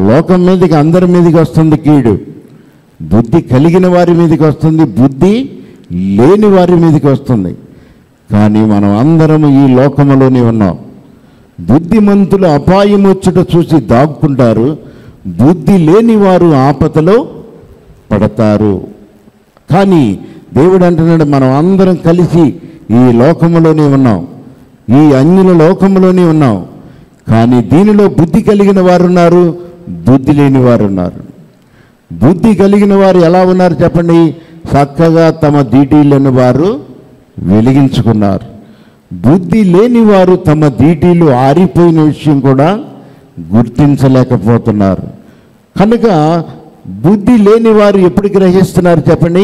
లోకం మీదకి అందరి మీదకి వస్తుంది కీడు బుద్ధి కలిగిన వారి మీదకి వస్తుంది బుద్ధి లేని వారి మీదకి వస్తుంది కానీ మనం అందరము ఈ లోకములోనే ఉన్నాం బుద్ధిమంతులు అపాయం వచ్చుట చూసి దాక్కుంటారు బుద్ధి లేని వారు ఆపదలో పడతారు కానీ దేవుడు అంటున్నాడు మనం అందరం కలిసి ఈ లోకములోనే ఉన్నాం ఈ అన్యుల లోకములోనే ఉన్నాం కానీ దీనిలో బుద్ధి కలిగిన వారు ఉన్నారు బుద్ధి లేని వారు ఉన్నారు బుద్ధి కలిగిన వారు ఎలా ఉన్నారు చెప్పండి చక్కగా తమ దీటీలను వారు వెలిగించుకున్నారు బుద్ధి లేని వారు తమ దీటీలు ఆరిపోయిన విషయం కూడా గుర్తించలేకపోతున్నారు కనుక బుద్ధి లేని వారు ఎప్పుడు గ్రహిస్తున్నారు చెప్పండి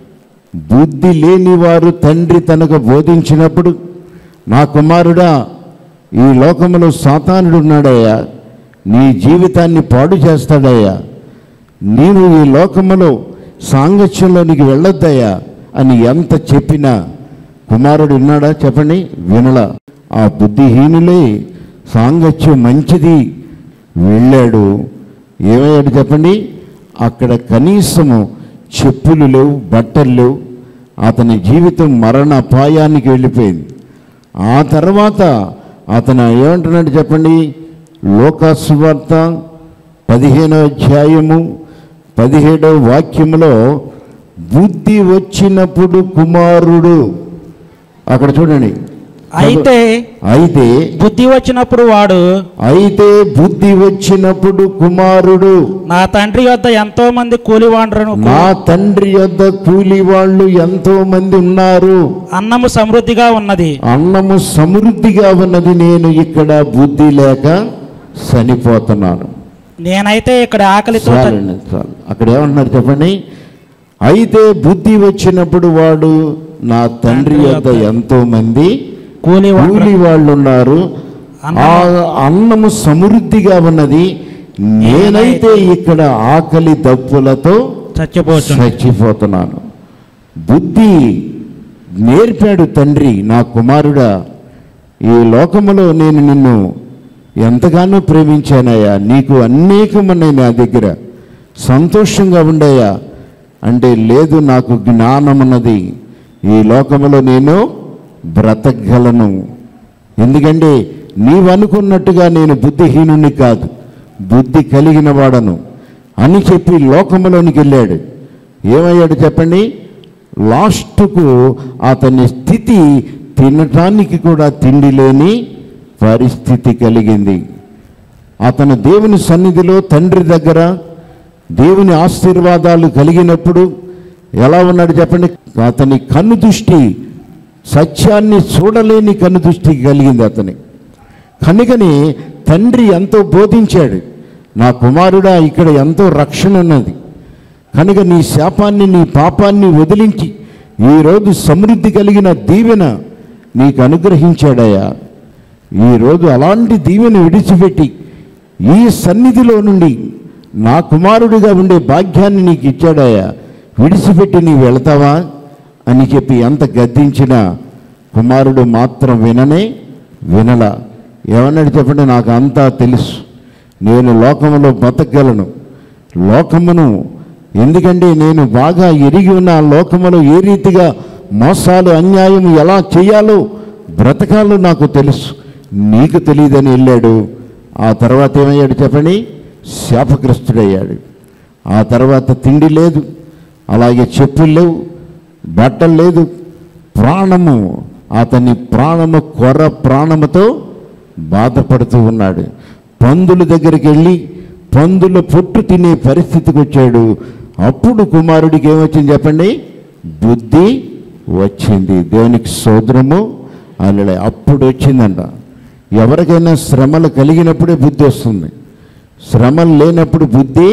బుద్ధి లేని వారు తండ్రి తనకు బోధించినప్పుడు నా కుమారుడా ఈ లోకములో సాతానుడు ఉన్నాడయ్యా నీ జీవితాన్ని పాడు చేస్తాడయ్యా నీవు ఈ లోకములో సాంగత్యంలోనికి వెళ్ళొద్దయ్యా అని ఎంత చెప్పినా కుమారుడు విన్నాడా చెప్పండి వినలా ఆ బుద్ధిహీనులే సాంగత్యం మంచిది వెళ్ళాడు ఏమయ్యాడు చెప్పండి అక్కడ కనీసము చెప్పులు లేవు బట్టలు లేవు అతని జీవితం మరణ అపాయానికి వెళ్ళిపోయింది ఆ తర్వాత అతను ఏమంటున్నాడు చెప్పండి లోకాసువార్త పదిహేనో అధ్యాయము పదిహేడవ వాక్యములో బుద్ధి వచ్చినప్పుడు కుమారుడు అక్కడ చూడండి అయితే అయితే బుద్ధి వచ్చినప్పుడు వాడు అయితే బుద్ధి వచ్చినప్పుడు కుమారుడు నా తండ్రి యొద్ద ఎంతో మంది కూలివాండ్రను నా తండ్రి యొద్ద కూలి వాళ్ళు ఎంతో మంది ఉన్నారు అన్నము సమృద్ధిగా ఉన్నది అన్నము సమృద్ధిగా ఉన్నది నేను ఇక్కడ బుద్ధి లేక చనిపోతున్నాను నేనైతే ఇక్కడ ఆకలితో త- చాలండి చాలు అక్కడ ఏమంటున్నారు చెప్పండి అయితే బుద్ధి వచ్చినప్పుడు వాడు నా తండ్రి యొద్ద ఎంతో మంది కూలివాండ్ర కూలి వాళ్ళు ఉన్నారు ఆ అన్నము సమృద్ధిగా ఉన్నది నేనైతే ఇక్కడ ఆకలి దప్పులతో చచ్చిపోతుంది చచ్చిపోతున్నాను బుద్ధి నేర్పాడు తండ్రి నా కుమారుడా ఈ లోకములో నేను నిన్ను ఎంతగానో ప్రేమించానయ్యా నీకు అనేకమన్నాయి నా దగ్గర సంతోషంగా ఉండయా అంటే లేదు నాకు జ్ఞానమున్నది ఈ లోకములో నేను బ్రతకగలను ఎందుకంటే నీవు అనుకున్నట్టుగా నేను బుద్ధిహీనుని కాదు బుద్ధి కలిగిన వాడను అని చెప్పి లోకములోనికి వెళ్ళాడు ఏమయ్యాడు చెప్పండి లాస్ట్కు అతని స్థితి తినటానికి కూడా తిండి లేని పరిస్థితి కలిగింది అతను దేవుని సన్నిధిలో తండ్రి దగ్గర దేవుని ఆశీర్వాదాలు కలిగినప్పుడు ఎలా ఉన్నాడు చెప్పండి అతని కన్ను దృష్టి సత్యాన్ని చూడలేని కన్ను దృష్టి కలిగింది అతని కనుకని తండ్రి ఎంతో బోధించాడు నా కుమారుడా ఇక్కడ ఎంతో రక్షణ ఉన్నది కనుక నీ శాపాన్ని నీ పాపాన్ని వదిలించి ఈరోజు సమృద్ధి కలిగిన దీవెన నీకు అనుగ్రహించాడయ్యా ఈరోజు అలాంటి దీవెన విడిచిపెట్టి ఈ సన్నిధిలో నుండి నా కుమారుడిగా ఉండే భాగ్యాన్ని నీకు ఇచ్చాడయ్యా విడిచిపెట్టి నీ వెళతావా అని చెప్పి ఎంత గద్దించినా కుమారుడు మాత్రం విననే వినలా ఏమన్నాడు చెప్పండి నాకు అంతా తెలుసు నేను లోకములో బతకగలను లోకమును ఎందుకంటే నేను బాగా ఎరిగి ఉన్న ఆ లోకములో ఏ రీతిగా మోసాలు అన్యాయం ఎలా చేయాలో బ్రతకాలో నాకు తెలుసు నీకు తెలియదని వెళ్ళాడు ఆ తర్వాత ఏమయ్యాడు చెప్పండి శాపగ్రస్తుడయ్యాడు ఆ తర్వాత తిండి లేదు అలాగే చెప్పులు లేవు బట్టలు లేదు ప్రాణము అతని ప్రాణము కొర ప్రాణముతో బాధపడుతూ ఉన్నాడు పందుల దగ్గరికి వెళ్ళి పందుల పొట్టు తినే పరిస్థితికి వచ్చాడు అప్పుడు కుమారుడికి ఏమొచ్చింది చెప్పండి బుద్ధి వచ్చింది దేవునికి సోదరము అలా అప్పుడు వచ్చిందంట ఎవరికైనా శ్రమలు కలిగినప్పుడే బుద్ధి వస్తుంది శ్రమలు లేనప్పుడు బుద్ధి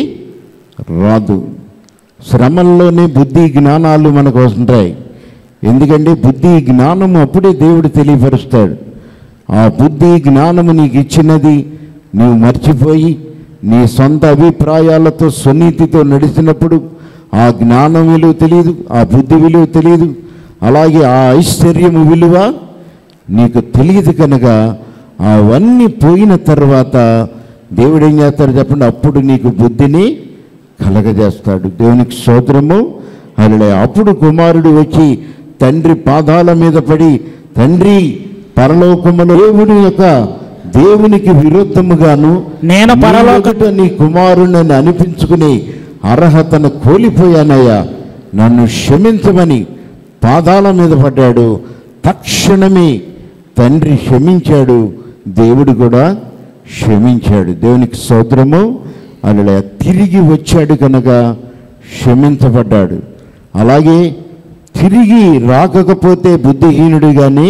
రాదు శ్రమల్లోనే బుద్ధి జ్ఞానాలు మనకు ఉంటాయి ఎందుకంటే బుద్ధి జ్ఞానము అప్పుడే దేవుడు తెలియపరుస్తాడు ఆ బుద్ధి జ్ఞానము నీకు ఇచ్చినది నీవు మర్చిపోయి నీ సొంత అభిప్రాయాలతో సునీతితో నడిచినప్పుడు ఆ జ్ఞానం విలువ తెలియదు ఆ బుద్ధి విలువ తెలియదు అలాగే ఆ ఐశ్వర్యము విలువ నీకు తెలియదు కనుక అవన్నీ పోయిన తర్వాత దేవుడు ఏం చేస్తాడు చెప్పండి అప్పుడు నీకు బుద్ధిని కలగజేస్తాడు దేవునికి స్తోత్రము అలా అప్పుడు కుమారుడు వచ్చి తండ్రి పాదాల మీద పడి తండ్రి పరలోకములో దేవుని యొక్క దేవునికి విరుద్ధముగాను నేను నీ పరలోక- ఎదుట నీ కుమారుని అనిపించుకుని అర్హతను కోల్పోయానయ్యా నన్ను క్షమించమని పాదాల మీద పడ్డాడు తక్షణమే తండ్రి క్షమించాడు దేవుడు కూడా క్షమించాడు దేవునికి సోదరము అలా తిరిగి వచ్చాడు కనుక క్షమించబడ్డాడు అలాగే తిరిగి రాకపోతే బుద్ధిహీనుడిగానే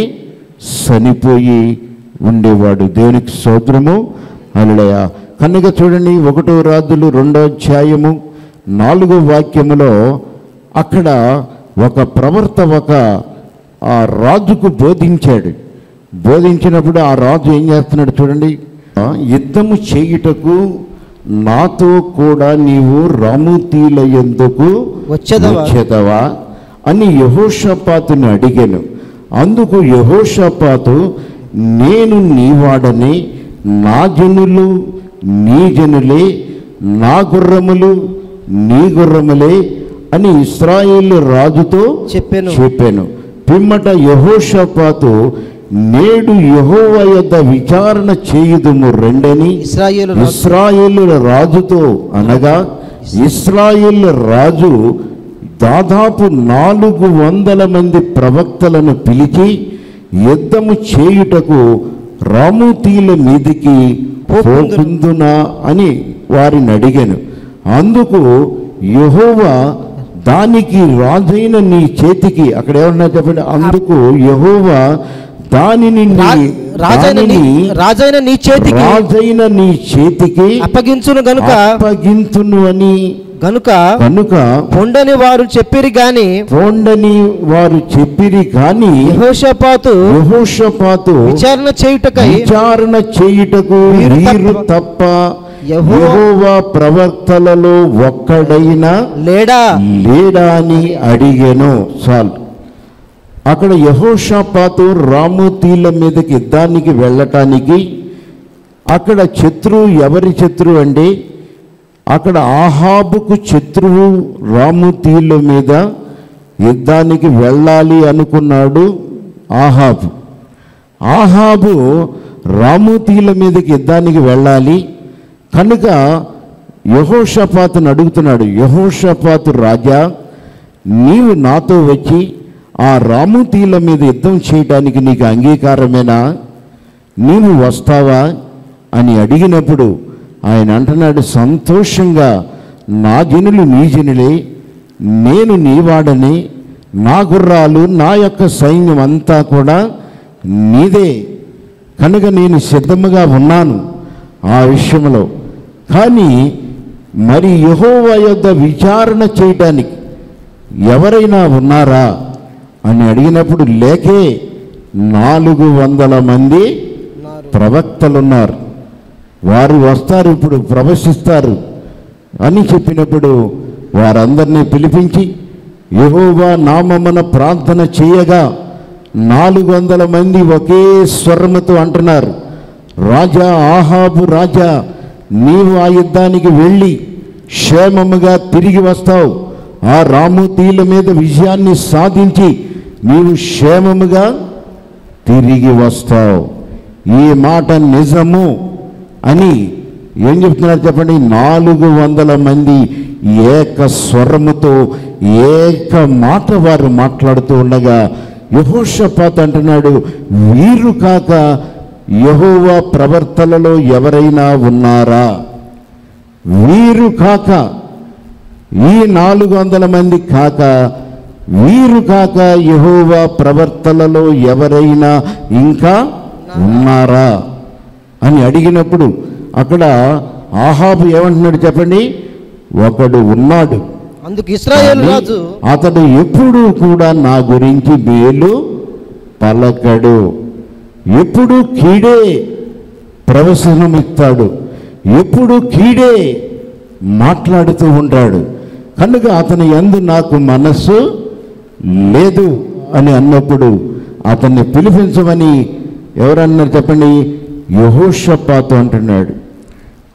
చనిపోయి ఉండేవాడు దేవునికి సోదరము అలడయ కనుక చూడండి ఒకటో రాజులు రెండో అధ్యాయము నాలుగో వాక్యములో అక్కడ ఒక ప్రవర్త ఒక ఆ రాజుకు బోధించాడు బోధించినప్పుడు ఆ రాజు ఏం చేస్తున్నాడు చూడండి ఆ, యుద్ధము చేయుటకు నాతో కూడా నీవు రాముతీల ఎందుకు వచ్చెదవా? వచ్చేదవా అని యహోషపాతుని అడిగాను అందుకు యహోషపాతు నేను నీవాడని నా జనులు నీ జనులే నా గుర్రములు నీ గుర్రములే అని ఇస్రాయేల్ రాజుతో చెప్పాను. చెప్పాను పిమ్మట యహోషపాతు నేడు యెహోవా యొద్ద విచారణ చేయుదుము రెండని ఇశ్రాయేలు రాజు ఇస్రాయేలుల రాజుతో అనగా ఇస్రాయేల్ రాజు దాదాపు నాలుగు వందల మంది ప్రవక్తలను పిలిచి యుద్ధము చేయుటకు రాముతీల మీదికి పోకుందునా అని వారిని అడిగాను అందుకు యెహోవా దానికి రాజైన నీ చేతికి అక్కడ ఏమన్నా చెప్పండి అందుకు యెహోవా దానిని నీ- రా- రాజైన నీ దానిని రాజైన నీ చేతికి రాజైన నీ చేతికి అప్పగించును గనుక అప్పగింతును అని గనుక కనుక పొండని వారు చెప్పిరి గాని పోండని వారు చెప్పిరి కాని యెహోషాపాతు యెహోషపాతు విచారణ చేయుటకై విచారణ చేయుటకు వీరు తప్ప- వీరు తప్ప యెహోవా- యెహోవా ప్రవక్తలలో ఒక్కడైనా లేడా లేడా అని అడిగాను చాలు అక్కడ యహోషాపాతు రాముతీల మీదకి యుద్ధానికి వెళ్ళటానికి అక్కడ శత్రువు ఎవరి శత్రువు అంటే అక్కడ ఆహాబుకు శత్రువు రాముతీల మీద యుద్ధానికి వెళ్ళాలి అనుకున్నాడు ఆహాబు ఆహాబు రాముతీల మీదకి యుద్ధానికి వెళ్ళాలి కనుక యహోషపాతును అడుగుతున్నాడు యహోషపాతు రాజా నీవు నాతో వచ్చి ఆ రాముతీల మీద యుద్ధం చేయటానికి నీకు అంగీకారమేనా నీవు వస్తావా అని అడిగినప్పుడు ఆయన అంటున్నాడు సంతోషంగా నా జనులు నీ జనులే నేను నీవాడని నా గుర్రాలు నా యొక్క సైన్యం అంతా కూడా నీదే కనుక నేను సిద్ధముగా ఉన్నాను ఆ విషయంలో కానీ మరి యెహోవా యొద్ద విచారణ చేయటానికి ఎవరైనా ఉన్నారా అని అడిగినప్పుడు లేకే నాలుగు వందల మంది ప్రవక్తలున్నారు వారు వస్తారు ఇప్పుడు ప్రవశిస్తారు అని చెప్పినప్పుడు వారందరినీ పిలిపించి యెహోవా నామమున ప్రార్థన చేయగా నాలుగు వందల మంది ఒకే స్వరముతో అంటున్నారు రాజా ఆహాబు రాజా నీవు ఆ యుద్ధానికి వెళ్ళి క్షేమముగా తిరిగి వస్తావు ఆ రాముతీల మీద విజయాన్ని సాధించి నీవు క్షేమముగా తిరిగి వస్తావు ఈ మాట నిజము అని ఏం చెప్తున్నారు చెప్పండి నాలుగు వందల మంది ఏక స్వరముతో ఏక మాట వారు మాట్లాడుతూ ఉండగా యహోషపాత్ అంటున్నాడు వీరు కాక యహోవా ప్రవర్తనలో ఎవరైనా ఉన్నారా వీరు కాక ఈ నాలుగు వందల మంది కాక వీరు కాక యహోవా ప్రవర్తనలో ఎవరైనా ఇంకా ఉన్నారా అని అడిగినప్పుడు అక్కడ ఆహాబు ఏమంటున్నాడు చెప్పండి ఒకడు ఉన్నాడు అందుకు ఇస్రాయేల్ కానీ రాజు అతడు ఎప్పుడు కూడా నా గురించి మేలు పలకడు ఎప్పుడు కీడే ప్రవసనమిస్తాడు ఎప్పుడు కీడే మాట్లాడుతూ ఉంటాడు కనుక అతని యందు నాకు మనస్సు లేదు అని అన్నప్పుడు అతన్ని పిలిపించమని ఎవరన్నారు చెప్పండి యహోషపాతు అంటున్నాడు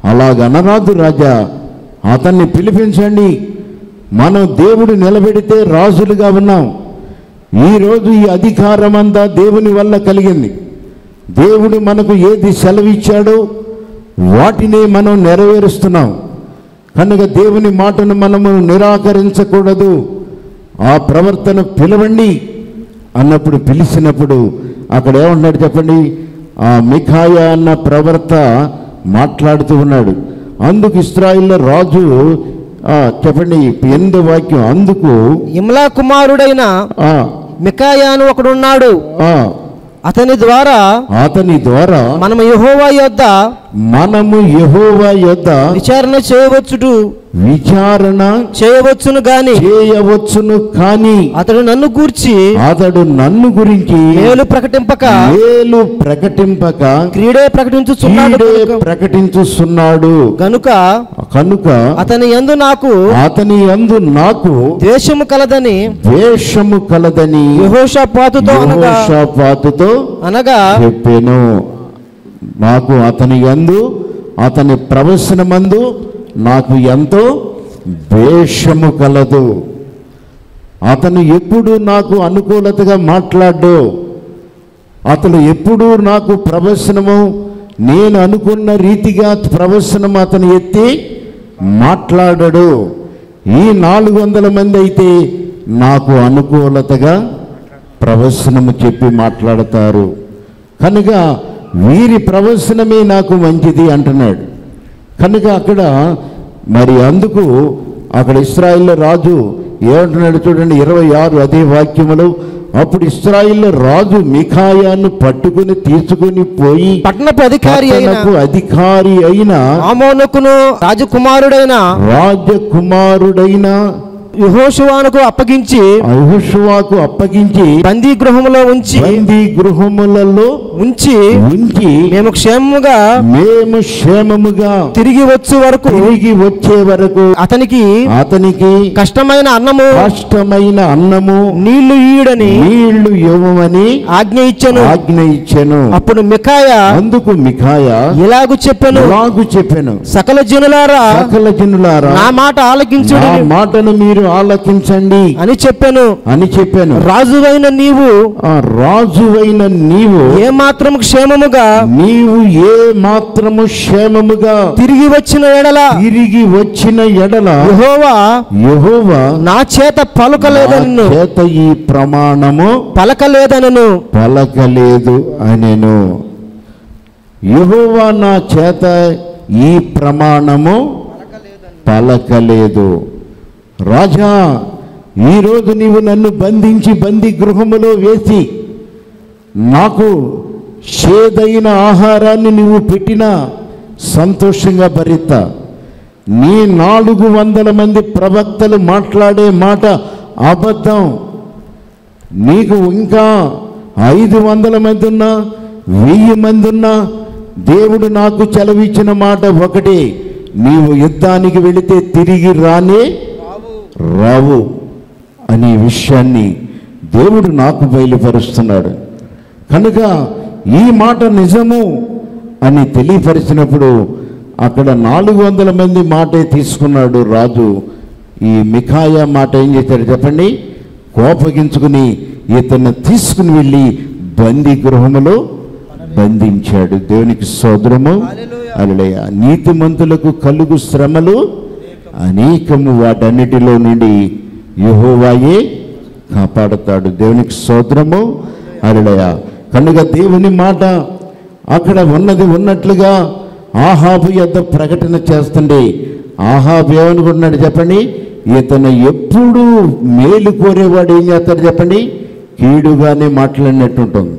అలాగనరాదు రాజా అతన్ని పిలిపించండి మనం దేవుడు నిలబెడితే రాజులుగా ఉన్నాం ఈరోజు ఈ అధికారం అంతా దేవుని వల్ల కలిగింది దేవుడు మనకు ఏది సెలవిచ్చాడో వాటిని మనం నెరవేరుస్తున్నాం కనుక దేవుని మాటను మనము నిరాకరించకూడదు ఆ ప్రవర్తన పిలవండి అన్నప్పుడు పిలిచినప్పుడు అక్కడ ఏమన్నాడు చెప్పండి ఆ మిఖాయ అన్న ప్రవర్త మాట్లాడుతూ ఉన్నాడు అందుకు ఇస్రాయిల్లో రాజు ఆ, చెప్పండి ఎందు వాక్యం అందుకు ఇమ్లా కుమారుడైన ఆ, మికాయాను ఒకడున్నాడు ఆ, అతని ద్వారా అతని ద్వారా మనము యెహోవా యొద్ద మనము యెహోవా యొద్ద విచారణ చేయవచ్చుడు విచారణ చేయవచ్చును గాని చేయవచ్చును కానీ అతడు నన్ను గూర్చి అతడు నన్ను గురించి మేలు ప్రకటింపక మేలు ప్రకటింపక క్రీడే ప్రకటించుచున్నాడు కీడే కనుక- ప్రకటించుస్తున్నాడు గనుక కనుక అతని యందు నాకు అతని యందు నాకు ద్వేషము కలదని ద్వేషము కలదని యెహోషాపాతుతో అనగా యెహోషాపాతుతో అనగా చెప్పాను నాకు అతని యందు అతని ప్రవచనమందు నాకు ఎంతో ద్వేషము కలదు అతను ఎప్పుడు నాకు అనుకూలతగా మాట్లాడ్డు అతను ఎప్పుడూ నాకు ప్రవచనము నేను అనుకున్న రీతిగా ప్రవచనం అతను ఎత్తి మాట్లాడడు ఈ నాలుగు వందల మంది అయితే నాకు అనుకూలతగా ప్రవచనము చెప్పి మాట్లాడతారు కనుక వీరి ప్రవచనమే నాకు మంచిది అంటున్నాడు కనుక అక్కడ మరి అందుకు అక్కడ ఇస్రాయిల్ రాజు ఏమంటున్నాడు చూడండి ఇరవై ఆరు అదే వాక్యములు అప్పుడు ఇస్రాయిల్ రాజు మిఖాయాను పట్టుకుని తీసుకుని పోయి పట్టణపు అధికారి అయిన పట్టణపు అధికారి అయిన ఆమోనుకును రాజకుమారుడైన రాజకుమారుడైన యహోషువానుకు అప్పగించి అహుషువాకు అప్పగించి బందీ గృహములో ఉంచి బందీ గృహములలో ఉంచి ఉంచి మేము క్షేమముగా మేము క్షేమముగా తిరిగి వచ్చు వరకు తిరిగి వచ్చే వరకు అతనికి అతనికి కష్టమైన అన్నము కష్టమైన అన్నము నీళ్లు ఈయుడని నీళ్లు ఇవ్వమని ఆజ్ఞ ఇచ్చెను ఆజ్ఞ ఇచ్చెను అప్పుడు మికాయ అందుకు మిఖాయ ఇలాగు చెప్పెను ఇలాగు చెప్పాను సకల జనులారా సకల జనులారా నా మాట ఆలకించుడు నా మాటను మీరు ఆలకించండి అని చెప్పాను అని చెప్పాను రాజువైన నీవు ఆ రాజువైన నీవు ఏ మాత్రం క్షేమముగా నీవు ఏ మాత్రము క్షేమముగా తిరిగి వచ్చిన ఎడల తిరిగి వచ్చిన ఎడల యెహోవా యెహోవా నా చేత పలుకలేదను నా చేత ఈ ప్రమాణము పలకలేదనను పలకలేదు అనెను యెహోవా నా చేత ఈ ప్రమాణము పలకలేదు రాజా ఈరోజు నీవు నన్ను బంధించి బందీ గృహములో వేసి నాకు చేదైన ఆహారాన్ని నువ్వు పెట్టినా సంతోషంగా భరిస్తా నీ నాలుగు వందల మంది ప్రవక్తలు మాట్లాడే మాట అబద్ధం నీకు ఇంకా ఐదు వందల మంది ఉన్నా వెయ్యి మంది ఉన్నా దేవుడు నాకు చెలవిచ్చిన మాట ఒకటే నీవు యుద్ధానికి వెళితే తిరిగి రానే రావు అనే విషయాన్ని దేవుడు నాకు బయలుపరుస్తున్నాడు కనుక ఈ మాట నిజము అని తెలియపరిచినప్పుడు అక్కడ నాలుగు వందల మంది మాటే తీసుకున్నాడు రాజు ఈ మిఖాయ మాట ఏం చేశాడు చెప్పండి కోపగించుకుని ఇతను తీసుకుని వెళ్ళి బందీ గృహములో బంధించాడు దేవునికి సోదరము అలలయ నీతిమంతులకు కలుగు శ్రమలు అనేకము వాటన్నిటిలో నుండి యెహోవాయే కాపాడుతాడు దేవునికి స్తోత్రము అరుడయ కనుక దేవుని మాట అక్కడ ఉన్నది ఉన్నట్లుగా ఆహాబు యొద్ద ప్రకటన చేస్తుండే ఆహాబు ఏమనుకుంటున్నాడు చెప్పండి ఇతను ఎప్పుడు మేలు కోరేవాడు ఏం చేస్తాడు చెప్పండి కీడుగానే మాట్లాడినట్టు ఉంటుంది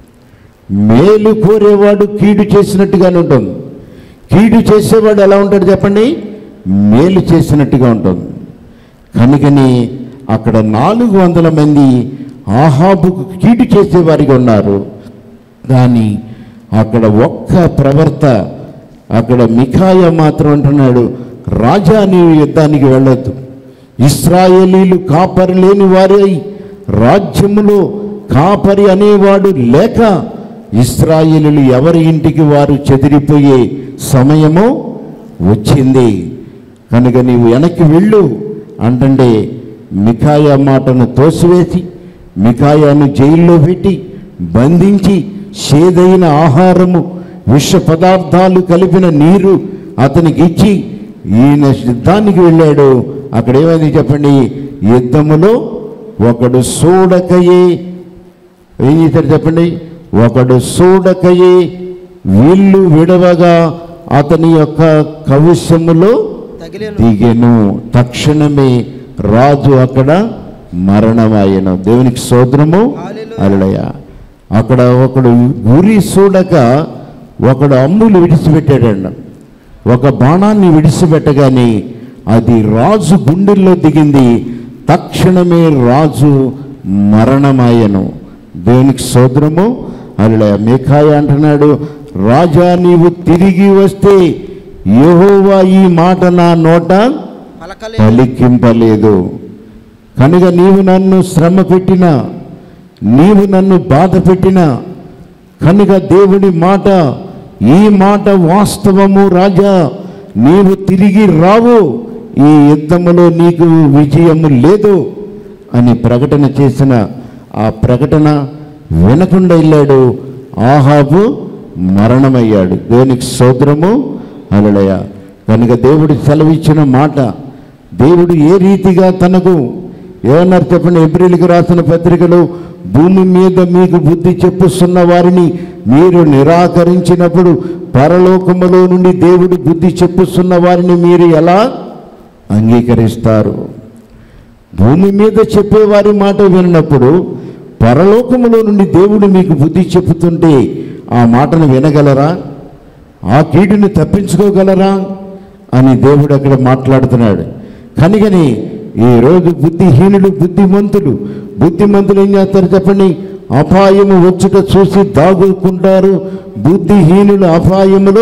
మేలు కోరేవాడు కీడు చేసినట్టుగానే ఉంటుంది కీడు చేసేవాడు ఎలా ఉంటాడు చెప్పండి మేలు చేసినట్టుగా ఉంటుంది కనుకని అక్కడ నాలుగు వందల మంది ఆహాబుకు కీడు చేసేవారిగా ఉన్నారు కానీ అక్కడ ఒక్క ప్రవర్త అక్కడ మిఖాయ మాత్రం అంటున్నాడు రాజా నీవు యుద్ధానికి వెళ్ళొద్దు ఇస్రాయేలీలు కాపరి లేని వారై రాజ్యములో కాపరి అనేవాడు లేక ఇస్రాయేలీలు ఎవరి ఇంటికి వారు చెదిరిపోయే సమయము వచ్చింది కనుక నీవు వెనక్కి వెళ్ళు అంటుంటే మికాయా మాటను తోసివేసి మికాయాను జైల్లో పెట్టి బంధించి సేదైన ఆహారము విష పదార్థాలు కలిపిన నీరు అతనికి ఇచ్చి ఈయన యుద్ధానికి వెళ్ళాడు అక్కడ ఏమైంది చెప్పండి యుద్ధములో ఒకడు సూడకయే ఏం చేశారు చెప్పండి ఒకడు సూడకయే వీళ్ళు విడవగా అతని యొక్క కవిశములో దిగెను తక్షణమే రాజు అక్కడ మరణమాయను దేవునికి సోదరము అలడయ అక్కడ ఒకడు గురి చూడక ఒకడు అమ్ములు విడిచిపెట్టాడండి ఒక బాణాన్ని విడిచిపెట్టగానే అది రాజు గుండెల్లో దిగింది తక్షణమే రాజు మరణమాయను దేవునికి సోదరము అలా మేకాయ అంటున్నాడు రాజా నీవు తిరిగి వస్తే యెహోవా ఈ మాట నా నోట పలికింపలేదు కనుక నీవు నన్ను శ్రమ పెట్టినా నీవు నన్ను బాధ పెట్టినా కనుక దేవుడి మాట ఈ మాట వాస్తవము రాజా నీవు తిరిగి రావు ఈ యుద్ధములో నీకు విజయము లేదు అని ప్రకటన చేసిన ఆ ప్రకటన వినకుండా వెళ్ళాడు ఆహాబు మరణమయ్యాడు దేవునికి సోదరము అలడయ కనుక దేవుడు సెలవిచ్చిన మాట దేవుడు ఏ రీతిగా తనకు ఏమన్నారు చెప్పండి ఏప్రిల్కి రాసిన పత్రికలో భూమి మీద మీకు బుద్ధి చెప్పుస్తున్న వారిని మీరు నిరాకరించినప్పుడు పరలోకములో నుండి దేవుడు బుద్ధి చెప్పుస్తున్న వారిని మీరు ఎలా అంగీకరిస్తారు భూమి మీద చెప్పేవారి మాట విన్నప్పుడు పరలోకములో నుండి దేవుడు మీకు బుద్ధి చెప్పుతుంటే ఆ మాటను వినగలరా ఆ కీడుని తప్పించుకోగలరా అని దేవుడు అక్కడ మాట్లాడుతున్నాడు కనుకని ఈరోజు బుద్ధిహీనులు బుద్ధిమంతులు బుద్ధిమంతులు ఏం చేస్తారు చెప్పండి అపాయము వచ్చుట చూసి దాగుకుంటారు బుద్ధిహీనులు అపాయములో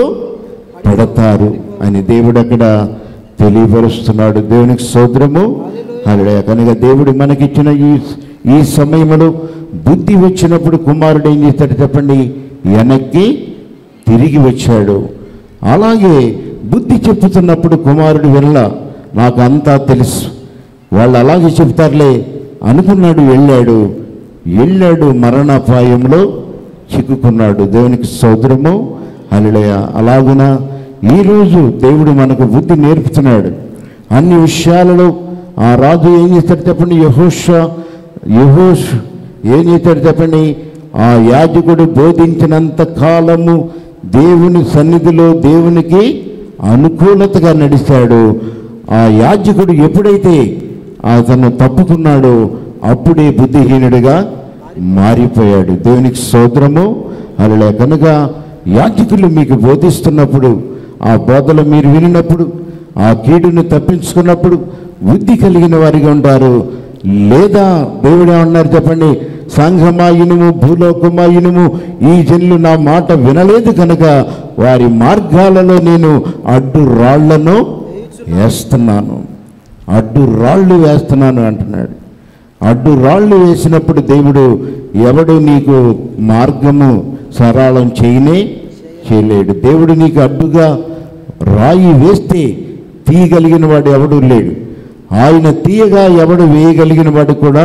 పడతారు అని దేవుడు అక్కడ తెలియపరుస్తున్నాడు దేవునికి సోదరము అలా కనుక దేవుడు మనకిచ్చిన ఈ ఈ సమయంలో బుద్ధి వచ్చినప్పుడు కుమారుడు ఏం చేస్తాడు చెప్పండి వెనక్కి తిరిగి వచ్చాడు అలాగే బుద్ధి చెప్పుతున్నప్పుడు కుమారుడు వెళ్ళ నాకు అంతా తెలుసు వాళ్ళు అలాగే చెప్తారులే అనుకున్నాడు వెళ్ళాడు వెళ్ళాడు మరణాపాయంలో చిక్కుకున్నాడు దేవునికి సోదరము అలడయ అలాగున ఈరోజు దేవుడు మనకు బుద్ధి నేర్పుతున్నాడు అన్ని విషయాలలో ఆ రాజు ఏం చేస్తాడు చెప్పండి యహోష యహోష్ ఏం చేస్తాడు చెప్పండి ఆ యాజకుడు బోధించినంత కాలము దేవుని సన్నిధిలో దేవునికి అనుకూలతగా నడిచాడు ఆ యాజకుడు ఎప్పుడైతే అతను తప్పుకున్నాడో అప్పుడే బుద్ధిహీనుడిగా మారిపోయాడు దేవునికి సోదరము అలా కనుక యాజకులు మీకు బోధిస్తున్నప్పుడు ఆ బోధలు మీరు వినినప్పుడు ఆ కీడుని తప్పించుకున్నప్పుడు బుద్ధి కలిగిన వారిగా ఉంటారు లేదా దేవుడు ఏమన్నారు చెప్పండి సంఘమా ఇనుము భూలోకమా ఇనుము ఈ జనులు నా మాట వినలేదు కనుక వారి మార్గాలలో నేను అడ్డు రాళ్లను వేస్తున్నాను అడ్డు రాళ్ళు వేస్తున్నాను అంటున్నాడు అడ్డు రాళ్ళు వేసినప్పుడు దేవుడు ఎవడు నీకు మార్గము సరళం చేయనే చేయలేడు దేవుడు నీకు అడ్డుగా రాయి వేస్తే తీయగలిగిన వాడు ఎవడు లేడు ఆయన తీయగా ఎవడు వేయగలిగిన వాడు కూడా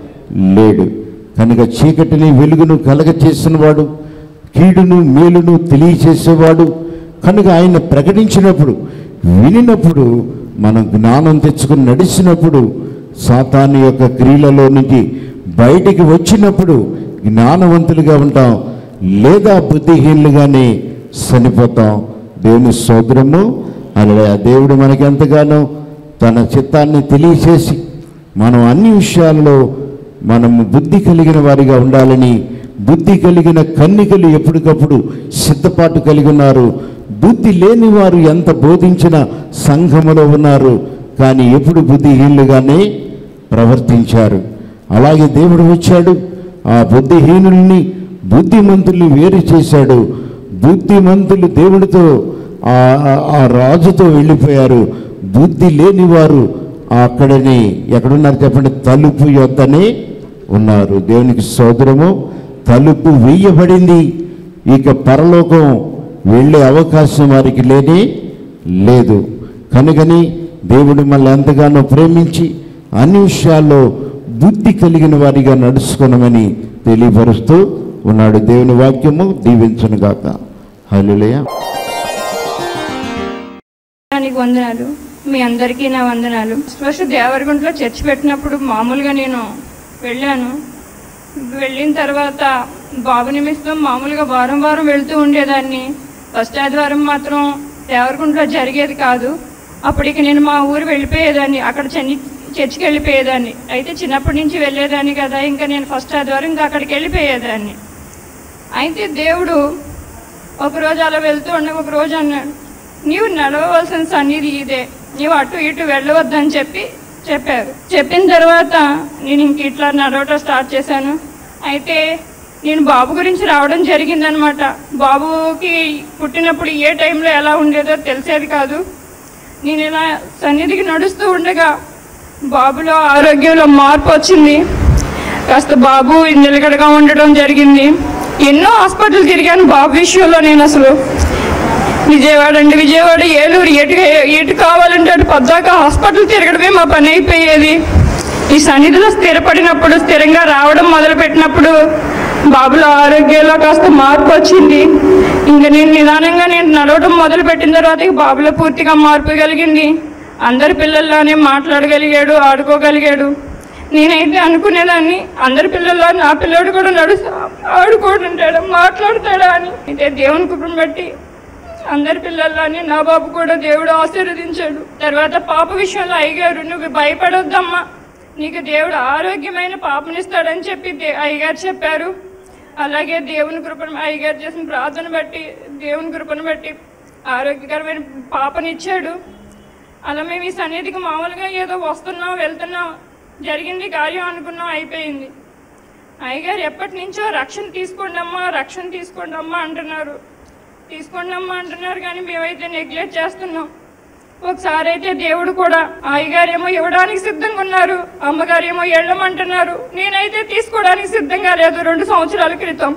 లేడు కనుక చీకటిని వెలుగును కలగ చేసినవాడు కీడును మేలును తెలియచేసేవాడు కనుక ఆయన ప్రకటించినప్పుడు వినినప్పుడు మనం జ్ఞానం తెచ్చుకుని నడిచినప్పుడు సాతాను యొక్క క్రియలలో నుంచి బయటికి వచ్చినప్పుడు జ్ఞానవంతులుగా ఉంటాం లేదా బుద్ధిహీనులుగానే చనిపోతాం దేవుని సోదరము అలా దేవుడు మనకి ఎంతగానో తన చిత్తాన్ని తెలియచేసి మనం అన్ని విషయాల్లో మనము బుద్ధి కలిగిన వారిగా ఉండాలని బుద్ధి కలిగిన కన్నికలు ఎప్పటికప్పుడు సిద్ధపాటు కలిగి ఉన్నారు బుద్ధి లేని వారు ఎంత బోధించిన సంఘములో ఉన్నారు కానీ ఎప్పుడు బుద్ధిహీనులుగానే ప్రవర్తించారు అలాగే దేవుడు వచ్చాడు ఆ బుద్ధిహీనుల్ని బుద్ధిమంతుల్ని వేరు చేశాడు బుద్ధిమంతులు దేవుడితో ఆ ఆ- ఆ రాజుతో వెళ్ళిపోయారు బుద్ధి లేని వారు అక్కడనే ఎక్కడున్నారు చెప్పండి తలుపు యొద్దనే ఉన్నారు దేవునికి సోదరము తలుపు వేయబడింది ఇక పరలోకం వెళ్ళే అవకాశం వారికి లేనే లేదు కనుకని దేవుడు మళ్ళీ ఎంతగానో ప్రేమించి అన్ని విషయాల్లో బుద్ధి కలిగిన వారిగా నడుచుకునమని తెలియపరుస్తూ ఉన్నాడు దేవుని వాక్యము దీవించునుగాక హల్లెలూయా దానికి వందనాలు మీ అందరికీ నా వందనాలు ఫస్ట్ దేవరగుంటలో చర్చ్ పెట్టినప్పుడు మామూలుగా నేను వెళ్ళాను వెళ్ళిన తర్వాత బాబు నిమిత్తం మామూలుగా వారం వారం వెళ్తూ ఉండేదాన్ని ఫస్ట్ ఆదివారం మాత్రం దేవరగుంటలో జరిగేది కాదు అప్పటికి నేను మా ఊరు వెళ్ళిపోయేదాన్ని అక్కడ చెన్ని చర్చికి వెళ్ళిపోయేదాన్ని అయితే చిన్నప్పటి నుంచి వెళ్ళేదాన్ని కదా ఇంకా నేను ఫస్ట్ ఆదివారం ఇంకా అక్కడికి వెళ్ళిపోయేదాన్ని అయితే దేవుడు ఒకరోజు అలా వెళ్తూ ఉండగా ఒక రోజు అన్నాడు నీవు నడవవలసిన సన్నిధి ఇదే నీవు అటు ఇటు వెళ్ళవద్దని చెప్పి చెప్పారు చెప్పిన తర్వాత నేను ఇంక ఇట్లా నడవటం స్టార్ట్ చేశాను అయితే నేను బాబు గురించి రావడం జరిగిందనమాట బాబుకి పుట్టినప్పుడు ఏ టైంలో ఎలా ఉండేదో తెలిసేది కాదు నేను ఇలా సన్నిధికి నడుస్తూ ఉండగా బాబులో ఆరోగ్యంలో మార్పు వచ్చింది కాస్త బాబు నిలకడగా ఉండడం జరిగింది ఎన్నో హాస్పిటల్ తిరిగాను బాబు విషయంలో నేను అసలు విజయవాడ అండి విజయవాడ ఏలూరు ఎటు ఎటు కావాలంటే అటు పద్దాక హాస్పిటల్ తిరగడమే మా పని అయిపోయేది ఈ సన్నిధిలో స్థిరపడినప్పుడు స్థిరంగా రావడం మొదలుపెట్టినప్పుడు బాబులో ఆరోగ్యంలో కాస్త మార్పు వచ్చింది ఇంకా నేను నిదానంగా నేను నడవడం మొదలు పెట్టిన తర్వాత ఇక బాబులో పూర్తిగా మార్పు కలిగింది అందరి పిల్లల్లానే మాట్లాడగలిగాడు ఆడుకోగలిగాడు నేనైతే అనుకునేదాన్ని అందరి పిల్లల్లో నా పిల్లోడు కూడా నడు ఆడుకుంటుంటాడా మాట్లాడతాడా అని అయితే దేవుని కృపను బట్టి అందరి పిల్లల్లోని నా బాబు కూడా దేవుడు ఆశీర్వదించాడు తర్వాత పాప విషయంలో అయ్యగారు నువ్వు భయపడొద్దమ్మా నీకు దేవుడు ఆరోగ్యమైన పాపనిస్తాడని చెప్పి దే- అయ్యగారు చెప్పారు అలాగే దేవుని కృపను అయ్యగారు చేసిన ప్రార్థన బట్టి దేవుని కృపను బట్టి ఆరోగ్యకరమైన పాపనిచ్చాడు అలా మేము ఈ సన్నిధికి మామూలుగా ఏదో వస్తున్నాం వెళ్తున్నాం జరిగింది కార్యం అనుకున్నాం అయిపోయింది అయ్యగారు ఎప్పటి నుంచో రక్షణ తీసుకోండి అమ్మా రక్షణ తీసుకోండి అమ్మా అంటున్నారు తీసుకోండి అమ్మా అంటున్నారు కానీ మేమైతే నెగ్లెక్ట్ చేస్తున్నాం ఒకసారి అయితే దేవుడు కూడా అయ్యగారేమో ఇవ్వడానికి సిద్ధంగా ఉన్నారు అమ్మగారేమో వెళ్ళమంటున్నారు నేనైతే తీసుకోవడానికి సిద్ధంగా లేదు రెండు సంవత్సరాల క్రితం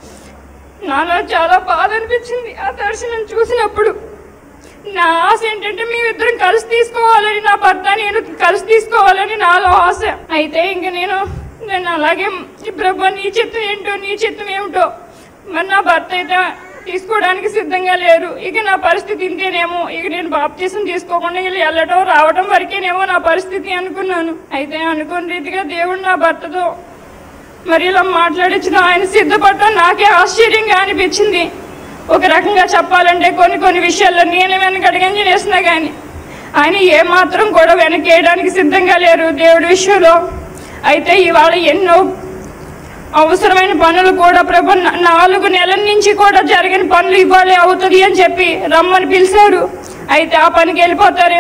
నాలో చాలా బాధ అనిపించింది ఆ దర్శనం చూసినప్పుడు నా ఆశ ఏంటంటే మేమిద్దరం కలిసి తీసుకోవాలని నా భర్త నేను కలిసి తీసుకోవాలని నాలో ఆశ అయితే ఇంక నేను నేను అలాగే "ఈ ప్రభు నీ చిత్తం ఏంటో నీ చిత్తం ఏమిటో మరి నా భర్త అయితే తీసుకోవడానికి సిద్ధంగా లేరు ఇక నా పరిస్థితి ఇంతేనేమో ఇక నేను బాప్తీసం తీసుకోకుండా వీళ్ళు వెళ్ళటం రావటం వరకేనేమో నా పరిస్థితి అనుకున్నాను అయితే అనుకున్న రీతిగా దేవుడు నా భర్తతో మరి ఇలా మాట్లాడించిన ఆయన సిద్ధపడటం నాకే ఆశ్చర్యంగా అనిపించింది ఒక రకంగా చెప్పాలంటే కొన్ని కొన్ని విషయాల్లో నేను వెనకడగంజి వేసినా కానీ ఆయన ఏమాత్రం కూడా వెనకేయడానికి సిద్ధంగా లేరు దేవుడి విషయంలో అయితే ఇవాళ ఎన్నో అవసరమైన పనులు కూడా ప్రభు నా- నాలుగు నెలల నుంచి కూడా జరిగిన పనులు ఇవ్వాలి అవుతుంది అని చెప్పి రమ్మని పిలిచారు అయితే ఆ పనికి వెళ్ళిపోతారు